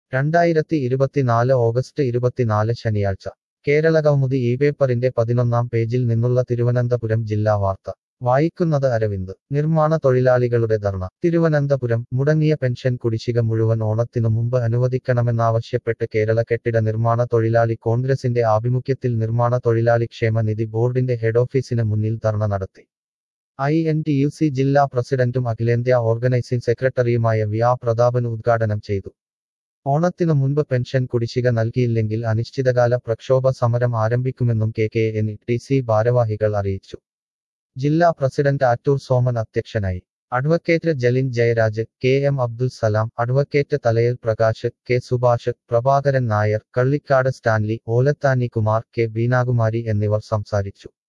രണ്ടായിരത്തി ഇരുപത്തിനാല് ഓഗസ്റ്റ് ഇരുപത്തിനാല് ശനിയാഴ്ച കേരള കൗമുദി ഈ പേപ്പറിന്റെ പതിനൊന്നാം പേജിൽ നിന്നുള്ള തിരുവനന്തപുരം ജില്ലാ വാർത്ത വായിക്കുന്നത് അരവിന്ദ് നിർമ്മാണ തൊഴിലാളികളുടെ ധർണ തിരുവനന്തപുരം മുടങ്ങിയ പെൻഷൻ കുടിശ്ശിക മുഴുവൻ ഓണത്തിനു മുമ്പ് അനുവദിക്കണമെന്നാവശ്യപ്പെട്ട് കേരള കെട്ടിട നിർമ്മാണ തൊഴിലാളി കോൺഗ്രസിന്റെ ആഭിമുഖ്യത്തിൽ നിർമ്മാണ തൊഴിലാളി ക്ഷേമ നിധി ബോർഡിന്റെ ഹെഡ് ഓഫീസിന് മുന്നിൽ ധർണ നടത്തി I N T U C ജില്ലാ പ്രസിഡന്റും അഖിലേന്ത്യാ ഓർഗനൈസിംഗ് സെക്രട്ടറിയുമായ വി ആ പ്രതാപൻ ഉദ്ഘാടനം ചെയ്തു ഓണത്തിനു മുൻപ് പെൻഷൻ കുടിശ്ശിക നൽകിയില്ലെങ്കിൽ അനിശ്ചിതകാല പ്രക്ഷോഭ സമരം ആരംഭിക്കുമെന്നും K K N T C ഭാരവാഹികൾ അറിയിച്ചു ജില്ലാ പ്രസിഡന്റ് ആറ്റൂർ സോമൻ അധ്യക്ഷനായി advocate Jalin Jayaraj K M Abdul Salam advocate Thalayil Prakash K Subhash Prabhakaran Nair Kallikkad Stanley Olathani Kumar K Beenakumari എന്നിവർ സംസാരിച്ചു